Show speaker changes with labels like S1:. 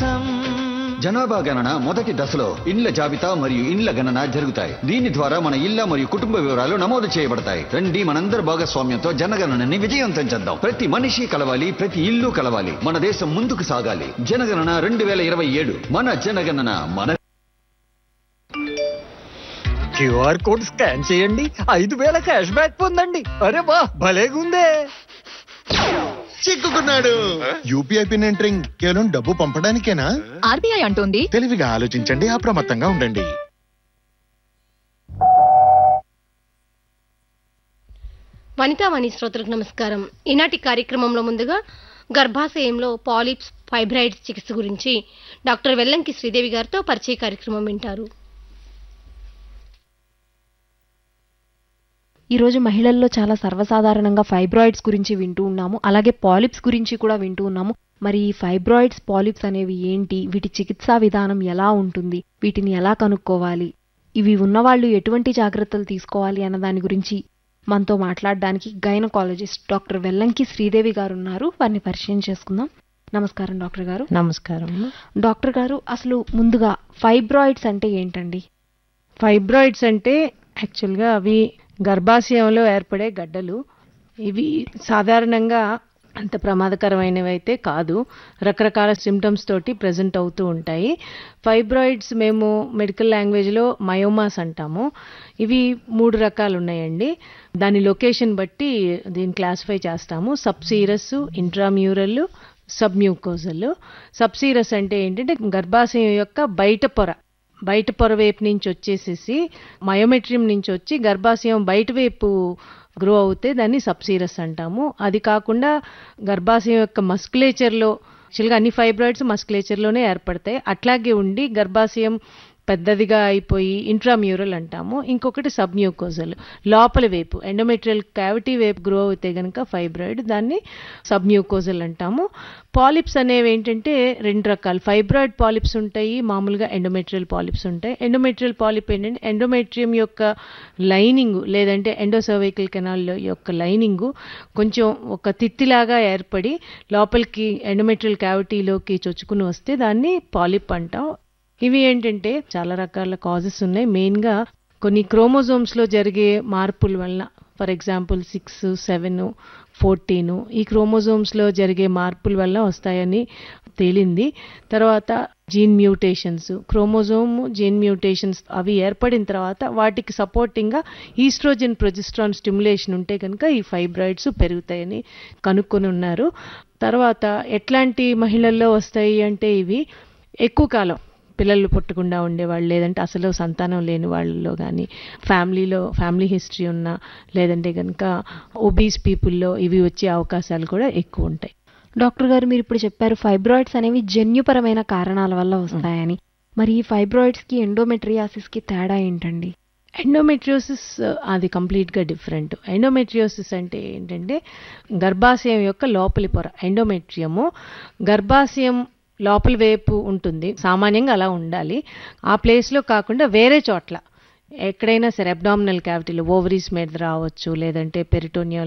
S1: కోసం
S2: జనాభా గణన మొదటి దశలో ఇండ్ల జాబితా మరియు ఇండ్ల గణన జరుగుతాయి దీని ద్వారా మన ఇళ్ల మరియు కుటుంబ వివరాలు నమోదు చేయబడతాయి రండి మనందరి భాగస్వామ్యంతో జనగణనని విజయవంతం చేద్దాం ప్రతి మనిషి కలవాలి ప్రతి ఇల్లు కలవాలి మన దేశం ముందుకు సాగాలి జనగణన రెండు వేల ఇరవై ఏడు మన జనగణన మన
S3: క్యూఆర్ కోడ్ స్కాన్ చేయండి ఐదు వేల క్యాష్ బ్యాక్ పొందండి అరే వా భలేగుందే
S4: చిక్కుకున్నాడు యూపీఐ పిన్ ఎంటరింగ్ కేవలం డబ్బు పంపడానికేనా
S5: ఆర్బీఐ అంటోంది
S4: తెలివిగా ఆలోచించండి అప్రమత్తంగా ఉండండి
S6: వనితావాణి శ్రోతలకు నమస్కారం ఈనాటి కార్యక్రమంలో ముందుగా గర్భాశయంలో పాలిప్స్ ఫైబ్రాయిడ్స్ చికిత్స గురించి డాక్టర్ వెల్లంకి శ్రీదేవి గారితో పరిచయ కార్యక్రమం వింటారు
S7: ఈ రోజు మహిళల్లో చాలా సర్వసాధారణంగా ఫైబ్రాయిడ్స్ గురించి వింటూ ఉన్నాము అలాగే పాలిప్స్ గురించి కూడా వింటూ ఉన్నాము మరి ఈ ఫైబ్రాయిడ్స్ పాలిప్స్ అనేవి ఏంటి వీటి చికిత్సా విధానం ఎలా ఉంటుంది వీటిని ఎలా కనుక్కోవాలి ఇవి ఉన్నవాళ్ళు ఎటువంటి జాగ్రత్తలు తీసుకోవాలి అన్న దాని గురించి మనతో మాట్లాడడానికి గైనకాలజిస్ట్ డాక్టర్ వెల్లంకి శ్రీదేవి గారు ఉన్నారు వారిని పరిచయం చేసుకుందాం నమస్కారం డాక్టర్ గారు
S8: నమస్కారం
S7: డాక్టర్ గారు అసలు ముందుగా ఫైబ్రాయిడ్స్ అంటే ఏంటండి
S8: ఫైబ్రాయిడ్స్ అంటే యాక్చువల్గా అవి గర్భాశయంలో ఏర్పడే గడ్డలు ఇవి సాధారణంగా అంత ప్రమాదకరమైనవి అయితే కాదు రకరకాల సిమ్టమ్స్ తోటి ప్రజెంట్ అవుతూ ఉంటాయి ఫైబ్రాయిడ్స్ మేము మెడికల్ లాంగ్వేజ్లో మయోమాస్ అంటాము ఇవి మూడు రకాలు ఉన్నాయండి దాని లొకేషన్ బట్టి దీన్ని క్లాసిఫై చేస్తాము సబ్సీరస్ ఇంట్రామ్యూరల్ సబ్మ్యూకోజల్ సబ్సీరస్ అంటే ఏంటంటే గర్భాశయం యొక్క బయట పొర బయట పొర వైపు నుంచి వచ్చేసేసి మయోమెట్రియం నుంచి వచ్చి గర్భాశయం బయట వైపు గ్రో అవుతే దాన్ని సబ్సీరస్ అంటాము అది కాకుండా గర్భాశయం యొక్క మస్కులేచర్లో యాక్చువల్గా అన్ని ఫైబ్రాయిడ్స్ మస్కులేచర్లోనే ఏర్పడతాయి అట్లాగే ఉండి గర్భాశయం పెద్దదిగా అయిపోయి ఇంట్రామ్యూరల్ అంటాము ఇంకొకటి సబ్మ్యూకోజల్ లోపల వైపు ఎండోమెట్రియల్ క్యావిటీ వైపు గ్రో అవుతే గనక ఫైబ్రాయిడ్ దాన్ని సబ్మ్యూకోజల్ అంటాము పాలిప్స్ అనేవి ఏంటంటే రెండు రకాలు ఫైబ్రాయిడ్ పాలిప్స్ ఉంటాయి మామూలుగా ఎండోమెట్రియల్ పాలిప్స్ ఉంటాయి ఎండోమెట్రియల్ పాలిప్ ఏంటంటే ఎండోమెట్రియం యొక్క లైనింగ్ లేదంటే ఎండోసర్వైకల్ కెనాల్ యొక్క లైనింగ్ కొంచెం ఒక తిత్తిలాగా ఏర్పడి లోపలికి ఎండోమెట్రియల్ క్యావిటీలోకి చొచ్చుకుని వస్తే దాన్ని పాలిప్ అంటాం ఇవి ఏంటంటే చాలా రకాల కాజెస్ ఉన్నాయి మెయిన్గా కొన్ని క్రోమోజోమ్స్లో జరిగే మార్పుల వల్ల for example six seven fourteen ఈ క్రోమోజోమ్స్లో జరిగే మార్పుల వల్ల వస్తాయని తేలింది తర్వాత gene mutations chromosome gene mutations అవి ఏర్పడిన తర్వాత వాటికి సపోర్టింగ్గా ఈస్ట్రోజన్ ప్రొజెస్ట్రాన్ స్టిమ్యులేషన్ ఉంటే కనుక ఈ ఫైబ్రాయిడ్స్ పెరుగుతాయని కనుక్కొని ఉన్నారు తర్వాత ఎట్లాంటి మహిళల్లో వస్తాయి అంటే ఇవి ఎక్కువ కాలం పిల్లలు పుట్టకుండా ఉండేవాళ్ళు లేదంటే అసలు సంతానం లేని వాళ్ళలో కానీ ఫ్యామిలీలో ఫ్యామిలీ హిస్టరీ ఉన్న లేదంటే కనుక ఒబీస్ పీపుల్లో ఇవి వచ్చే అవకాశాలు కూడా ఎక్కువ ఉంటాయి
S7: డాక్టర్ గారు మీరు ఇప్పుడు చెప్పారు ఫైబ్రాయిడ్స్ అనేవి జన్యుపరమైన కారణాల వల్ల వస్తాయని మరి ఈ ఫైబ్రాయిడ్స్ కి ఎండోమెట్రియాసిస్ కి తేడా ఏంటండి
S8: ఎండోమెట్రియోసిస్ అది కంప్లీట్గా డిఫరెంట్ ఎండోమెట్రియోసిస్ అంటే ఏంటంటే గర్భాశయం యొక్క లోపలి పొర ఎండోమెట్రియము గర్భాశయం లోపల వైపు ఉంటుంది సామాన్యంగా అలా ఉండాలి ఆ ప్లేస్లో కాకుండా వేరే చోట్ల ఎక్కడైనా సరే అబ్డామినల్ క్యావిటీలో ఓవరీస్ మీద రావచ్చు లేదంటే పెరిటోనియల్